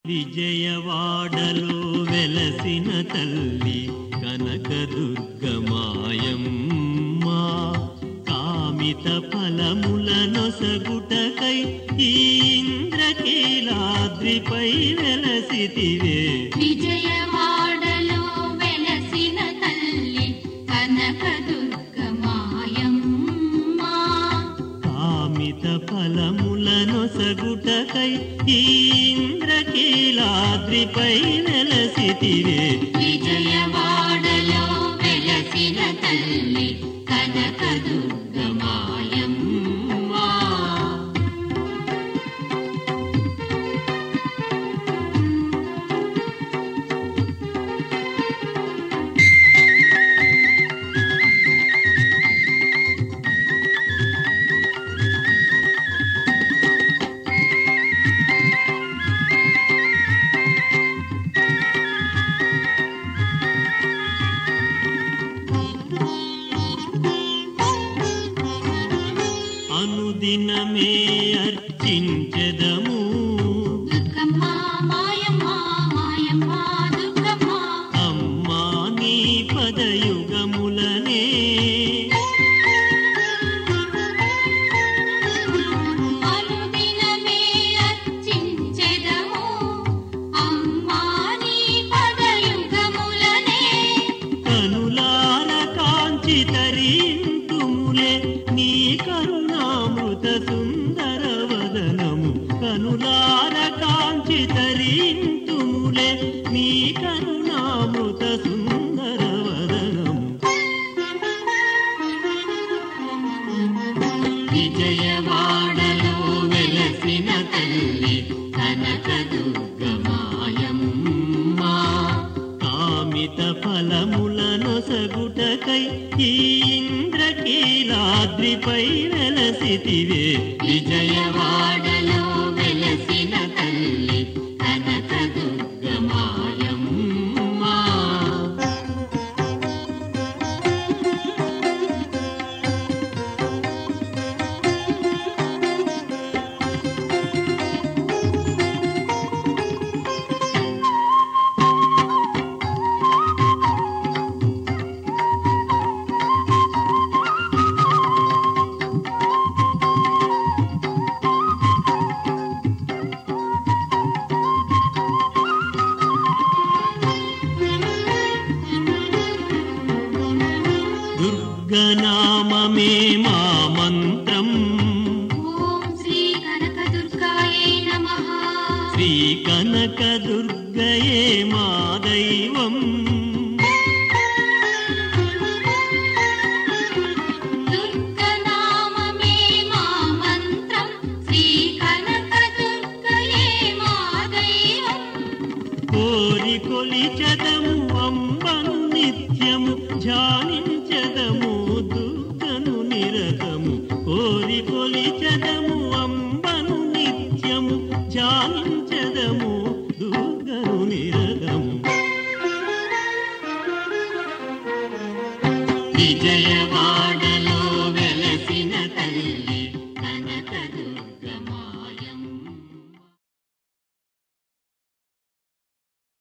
విజయవాడలో వెలసిన తల్లి కనకదుర్గమాయమ్మ కామిత ఫలముల నొసగుటకై ఈ ఇంద్రకీలాద్రిపై వెలసితివే విజయవాడలో వెలసిన తల్లి కనకదుర్గమాయమ్మ కామిత ఫలముల నొసగుటకై ఈ ఇంద్రకీలాద్రిపై వెలసితివే విజయవాడలో వెలసిన తల్లి కనకదుర్గమాయమ్మ అనుదినమే అర్చించెదము దుర్గమ్మ మాయమ్మ మాయమ్మ దుర్గమ్మ అమ్మా నీ పదయుగములనే అనుదినమే అర్చించెదము అమ్మా నీ పదయుగములనే కనులార కాంచి తరింతుములే నీ కరుణామృత సుందర వదనము కనులార కాంచి తరింతుములే నీ కరుణామృత సుందర వదనము విజయవాడలో వెలసిన తల్లి కనకదుర్గమాయమ్మ కామిత ఫలములను సగుటకై ఈ ఇంద్రకీలాద్రిపై వెలసితివే విజయవాడలో వెలసిన తల్లి కనకదుర్గమాయమ్మ దుర్గనామమే మా మంత్రం ఓం శ్రీ కనకదుర్గాయే నమః శ్రీ కనక దుర్గయే మా దైవం దుర్గనామమే మా మంత్రం శ్రీ కనకదుర్గయే మా దైవం కోరి కొలిచదము అంబను నిత్యము ధ్యానించదము దుర్గను నిరతము కోరి కొలిచదము అంబను నిత్యము ధ్యానించదము దుర్గను నిరతము విజయవాడలో వెలసిన తల్లి